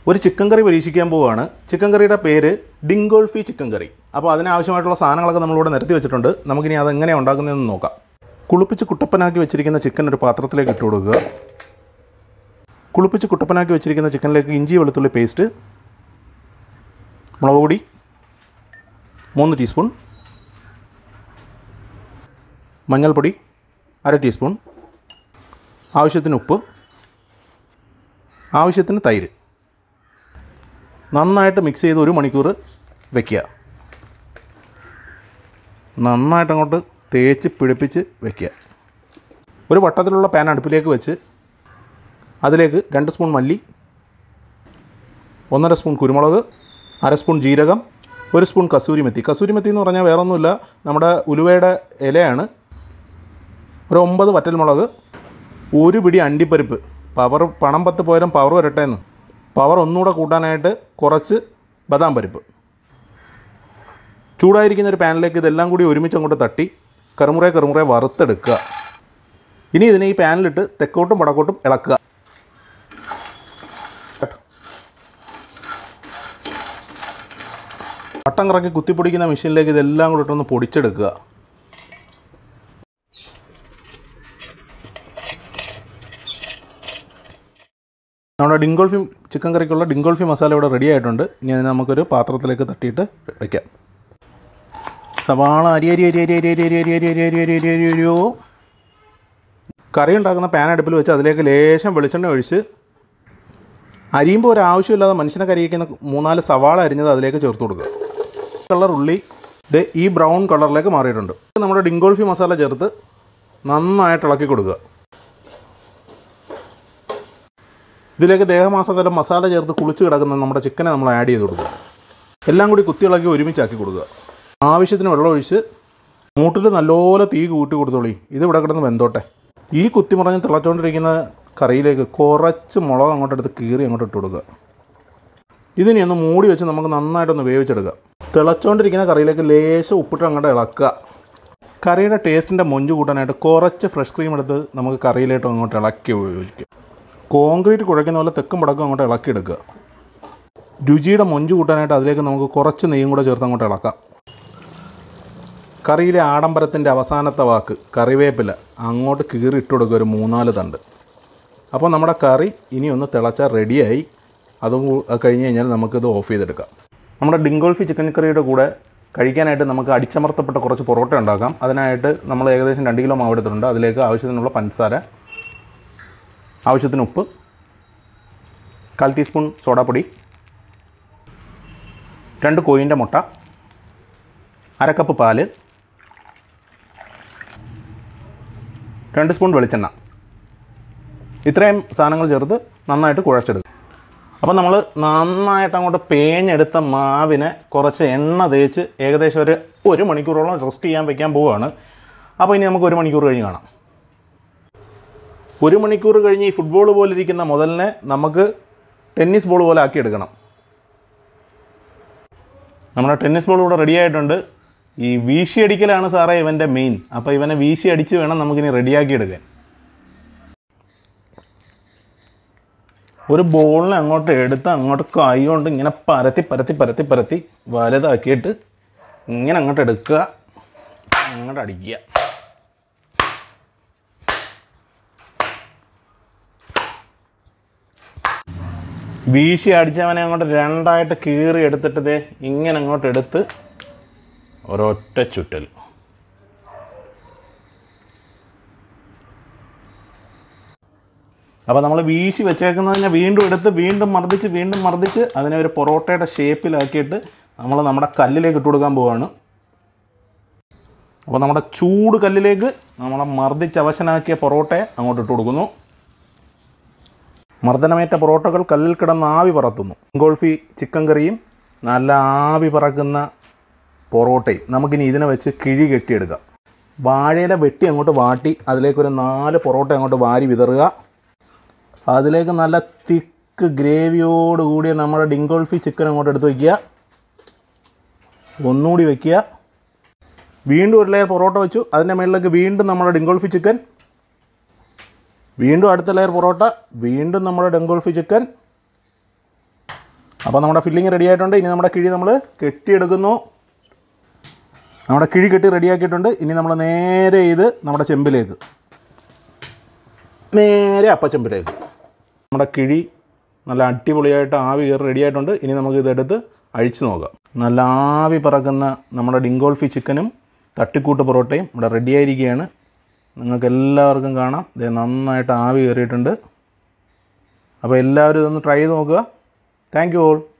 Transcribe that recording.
ഒരു ചിക്കൻ കറി പരീക്ഷിക്കാൻ പോവുകയാണ് ചിക്കൻ കറിയുടെ പേര് ഡിങ്കോൾഫി ചിക്കൻ കറി അപ്പോൾ അതിനാവശ്യമായിട്ടുള്ള സാധനങ്ങളൊക്കെ നമ്മളിവിടെ നിരത്തി വെച്ചിട്ടുണ്ട് നമുക്കിനി അതെങ്ങനെയാണ് ഉണ്ടാക്കുന്നതെന്ന് നോക്കാം കുളിപ്പിച്ച് കുട്ടപ്പനാക്കി വെച്ചിരിക്കുന്ന ചിക്കൻ ഒരു പാത്രത്തിലേക്ക് ഇട്ട് കൊടുക്കുക കുളിപ്പിച്ച് കുട്ടപ്പനാക്കി വെച്ചിരിക്കുന്ന ചിക്കനിലേക്ക് ഇഞ്ചി വെളുത്തുള്ളി പേസ്റ്റ് മുളക് പൊടി മൂന്ന് ടീസ്പൂൺ മഞ്ഞൾപ്പൊടി അര ടീസ്പൂൺ ആവശ്യത്തിന് ഉപ്പ് ആവശ്യത്തിന് തൈര് നന്നായിട്ട് മിക്സ് ചെയ്ത് ഒരു മണിക്കൂർ വെക്കുക നന്നായിട്ട് അങ്ങോട്ട് തേച്ച് പിടിപ്പിച്ച് വെക്കുക ഒരു വട്ടത്തിലുള്ള പാൻ അടുപ്പിലേക്ക് വെച്ച് അതിലേക്ക് രണ്ട് സ്പൂൺ മല്ലി ഒന്നര സ്പൂൺ കുരുമുളക് അര സ്പൂൺ ജീരകം ഒരു സ്പൂൺ കസൂരി മെത്തി കസൂരി മെത്തി എന്ന് പറഞ്ഞാൽ വേറൊന്നുമില്ല നമ്മുടെ ഉലുവയുടെ ഇലയാണ് ഒരു ഒമ്പത് വറ്റൽമുളക് ഒരു പിടി അണ്ടിപ്പരിപ്പ് പവർ പണം പത്ത് പോയാലും പവർ വരട്ടെ എന്ന് പവർ ഒന്നുകൂടെ കൂട്ടാനായിട്ട് കുറച്ച് ബദാം പരിപ്പ് ചൂടായിരിക്കുന്ന ഒരു പാനിലേക്ക് ഇതെല്ലാം കൂടി ഒരുമിച്ച് അങ്ങോട്ട് തട്ടി കറുമുറേ കറുമുറേ വറുത്തെടുക്കുക ഇനി ഇതിനെ ഈ പാനിലിട്ട് തെക്കോട്ടും വടക്കോട്ടും ഇളക്കുക വട്ടം കറക്കി കുത്തിപ്പൊടിക്കുന്ന മെഷീനിലേക്ക് ഇതെല്ലാം കൂടി ഇട്ടൊന്ന് പൊടിച്ചെടുക്കുക നമ്മുടെ ഡിങ്കോൾഫി ചിക്കൻ കറിക്കുള്ള ഡിങ്കോൾഫി മസാല ഇവിടെ റെഡി ആയിട്ടുണ്ട് ഇനി അതിനെ നമുക്കൊരു പാത്രത്തിലേക്ക് തട്ടിയിട്ട് വയ്ക്കാം സവാള അരി അരി അരി അരി അരി അരി അരി അരി അരി അരി അരി അരി അരി അരിയോ കറി ഉണ്ടാക്കുന്ന പാൻ അടുപ്പിൽ വെച്ച് അതിലേക്ക് ലേശം വെളിച്ചെണ്ണ ഒഴിച്ച് അരിയുമ്പോൾ ഒരു ആവശ്യമില്ലാതെ മനുഷ്യനെ കറിയിക്കുന്ന മൂന്നാല് സവാള അരിഞ്ഞത് അതിലേക്ക് ചേർത്ത് കൊടുക്കുക കളർ ഉള്ളി ഇത് ഈ ബ്രൗൺ കളറിലേക്ക് മാറിയിട്ടുണ്ട് നമ്മുടെ ഡിങ്കോൾഫി മസാല ചേർത്ത് നന്നായിട്ട് ഇളക്കി കൊടുക്കുക ഇതിലേക്ക് ദേഹമാസകലം മസാല ചേർത്ത് കുളിച്ച് കിടക്കുന്ന നമ്മുടെ ചിക്കനെ നമ്മൾ ആഡ് ചെയ്ത് കൊടുക്കുക എല്ലാം കൂടി കുത്തിയിളക്കി ഒരുമിച്ചാക്കി കൊടുക്കുക ആവശ്യത്തിന് വെള്ളം ഒഴിച്ച് മൂട്ടിൽ നല്ലപോലെ തീ കൂട്ടി കൊടുത്തോളി ഇത് ഇവിടെ കിടന്ന് വെന്തോട്ടെ ഈ കുത്തിമറിഞ്ഞ് തിളച്ചുകൊണ്ടിരിക്കുന്ന കറിയിലേക്ക് കുറച്ച് മുളക് അങ്ങോട്ട് എടുത്ത് കീറി അങ്ങോട്ട് ഇട്ട് കൊടുക്കുക ഇതിനെ ഒന്ന് മൂടി വെച്ച് നമുക്ക് നന്നായിട്ടൊന്ന് വേവിച്ചെടുക്കുക തിളച്ചുകൊണ്ടിരിക്കുന്ന കറിയിലേക്ക് ലേശം ഉപ്പിട്ട് അങ്ങോട്ട് ഇളക്കുക കറിയുടെ ടേസ്റ്റിൻ്റെ മൊഞ്ച് കൂട്ടാനായിട്ട് കുറച്ച് ഫ്രഷ് ക്രീം എടുത്ത് നമുക്ക് കറിയിലേക്ക് അങ്ങോട്ട് ഇളക്കി ഉപയോഗിക്കുക കോൺക്രീറ്റ് കുഴയ്ക്കുന്ന പോലെ തെക്കും വടക്കും അങ്ങോട്ട് ഇളക്കിയെടുക്കുക രുചിയുടെ മൊഞ്ച് കൂട്ടാനായിട്ട് അതിലേക്ക് നമുക്ക് കുറച്ച് നെയ്യും കൂടെ ചേർത്ത് അങ്ങോട്ട് ഇളക്കാം കറിയിലെ ആഡംബരത്തിൻ്റെ അവസാനത്തെ വാക്ക് കറിവേപ്പില അങ്ങോട്ട് കീറി ഇട്ട് കൊടുക്കുക ഒരു മൂന്നാല് തണ്ട് അപ്പോൾ നമ്മുടെ കറി ഇനി ഒന്ന് തിളച്ചാൽ റെഡിയായി അതും കൂ- അത് കഴിഞ്ഞ് കഴിഞ്ഞാൽ നമുക്കിത് ഓഫ് ചെയ്തെടുക്കാം നമ്മുടെ ഡിങ്കോൾഫി ചിക്കൻ കറിയുടെ കൂടെ കഴിക്കാനായിട്ട് നമുക്ക് അടിച്ചമർത്തപ്പെട്ട കുറച്ച് പൊറോട്ട ഉണ്ടാക്കാം അതിനായിട്ട് നമ്മൾ ഏകദേശം രണ്ട് കിലോ മാവ് എടുത്തിട്ടുണ്ട് അതിലേക്ക് ആവശ്യത്തിനുള്ള പഞ്ചസാര ആവശ്യത്തിന് ഉപ്പ് കാൽ ടീസ്പൂൺ സോഡാപ്പൊടി രണ്ട് കോയിൻ്റെ മുട്ട അര കപ്പ് പാല് രണ്ട് സ്പൂൺ വെളിച്ചെണ്ണ ഇത്രയും സാധനങ്ങൾ ചേർത്ത് നന്നായിട്ട് കുഴച്ചെടുക്കും അപ്പോൾ നമ്മൾ നന്നായിട്ട് അങ്ങോട്ട് പേഞ്ഞെടുത്ത മാവിനെ കുറച്ച് എണ്ണ തേച്ച് ഏകദേശം ഒരു ഒരു മണിക്കൂറോളം റെസ്റ്റ് ചെയ്യാൻ വെക്കാൻ പോവുകയാണ് അപ്പോൾ ഇനി നമുക്ക് ഒരു മണിക്കൂർ കഴിഞ്ഞ് കാണാം ഒരു മണിക്കൂർ കഴിഞ്ഞ് ഈ ഫുട്ബോൾ പോലെ ഇരിക്കുന്ന മുതലിനെ നമുക്ക് ടെന്നീസ് ബോൾ പോലെ ആക്കിയെടുക്കണം നമ്മുടെ ടെന്നീസ് ബോൾ ഇവിടെ റെഡി ആയിട്ടുണ്ട് ഈ വീശി അടിക്കലാണ് സാറേ ഇവൻ്റെ മെയിൻ അപ്പോൾ ഇവനെ വീശി അടിച്ച് വേണം നമുക്കിനി റെഡിയാക്കി എടുക്കാൻ ഒരു ബോളിനെ അങ്ങോട്ട് എടുത്ത് അങ്ങോട്ട് കൈ കൊണ്ട് ഇങ്ങനെ പരത്തി പരത്തി പരത്തി പരത്തി വലുതാക്കിയിട്ട് ഇങ്ങനെ അങ്ങോട്ട് എടുക്കുക അങ്ങോട്ട് അടിക്കുക വീശി അടിച്ചവനെ അങ്ങോട്ട് രണ്ടായിട്ട് കീറി എടുത്തിട്ട് ദേ ഇങ്ങനെ അങ്ങോട്ട് എടുത്ത് ഒരൊറ്റ ചുറ്റൽ അപ്പോൾ നമ്മൾ വീശി വെച്ചേക്കുന്നതിനെ വീണ്ടും എടുത്ത് വീണ്ടും മർദ്ദിച്ച് വീണ്ടും മർദ്ദിച്ച് അതിനെ ഒരു പൊറോട്ടയുടെ ഷേപ്പിലാക്കിയിട്ട് നമ്മൾ നമ്മുടെ കല്ലിലേക്ക് ഇട്ട് കൊടുക്കാൻ പോവുകയാണ് അപ്പോൾ നമ്മുടെ ചൂട് കല്ലിലേക്ക് നമ്മളെ മർദ്ദിച്ച് അവശനാക്കിയ പൊറോട്ടയെ അങ്ങോട്ട് ഇട്ട് കൊടുക്കുന്നു മർദ്ദനമേറ്റ പൊറോട്ടകൾ കല്ലിൽ കിടന്ന് ആവി പറത്തുന്നു ഗോൾഫി ചിക്കൻ കറിയും നല്ല ആവി പറക്കുന്ന പൊറോട്ടയും നമുക്കിനി ഇതിനെ വെച്ച് കിഴി കെട്ടിയെടുക്കാം വാഴയില വെട്ടി അങ്ങോട്ട് വാട്ടി അതിലേക്കൊരു നാല് പൊറോട്ട അങ്ങോട്ട് വാരി വിതറുക അതിലേക്ക് നല്ല തിക്ക് ഗ്രേവിയോട് കൂടിയ നമ്മുടെ ഡിങ്കോൾഫി ചിക്കൻ അങ്ങോട്ട് എടുത്ത് വയ്ക്കുക ഒന്നുകൂടി വയ്ക്കുക വീണ്ടും ഒരു ലെയർ പൊറോട്ട വെച്ചു അതിൻ്റെ മുകളിലേക്ക് വീണ്ടും നമ്മുടെ ഡിങ്കോൾഫി ചിക്കൻ വീണ്ടും അടുത്ത ലെയർ പൊറോട്ട വീണ്ടും നമ്മുടെ ഡെങ്കോൾഫി ചിക്കൻ അപ്പോൾ നമ്മുടെ ഫില്ലിങ് റെഡി ആയിട്ടുണ്ട് ഇനി നമ്മുടെ കിഴി നമ്മൾ കെട്ടിയെടുക്കുന്നു നമ്മുടെ കിഴി കെട്ടി റെഡിയാക്കിയിട്ടുണ്ട് ഇനി നമ്മൾ നേരെ ഇത് നമ്മുടെ ചെമ്പിലേക്ക് നേരെ അപ്പച്ചെമ്പിലേക്ക് നമ്മുടെ കിഴി നല്ല അടിപൊളിയായിട്ട് ആവി കയറി റെഡി ആയിട്ടുണ്ട് ഇനി നമുക്ക് ഇതെടുത്ത് അഴിച്ചു നോക്കാം നല്ല ആവി പറക്കുന്ന നമ്മുടെ ഡിങ്കോൾഫി ചിക്കനും തട്ടിക്കൂട്ട് പൊറോട്ടയും ഇവിടെ റെഡി ആയിരിക്കുകയാണ് നിങ്ങൾക്ക് എല്ലാവർക്കും കാണാം ഇത് നന്നായിട്ട് ആവി കയറിയിട്ടുണ്ട് അപ്പോൾ എല്ലാവരും ഇതൊന്ന് ട്രൈ ചെയ്ത് നോക്കുക താങ്ക് യു ഓൾ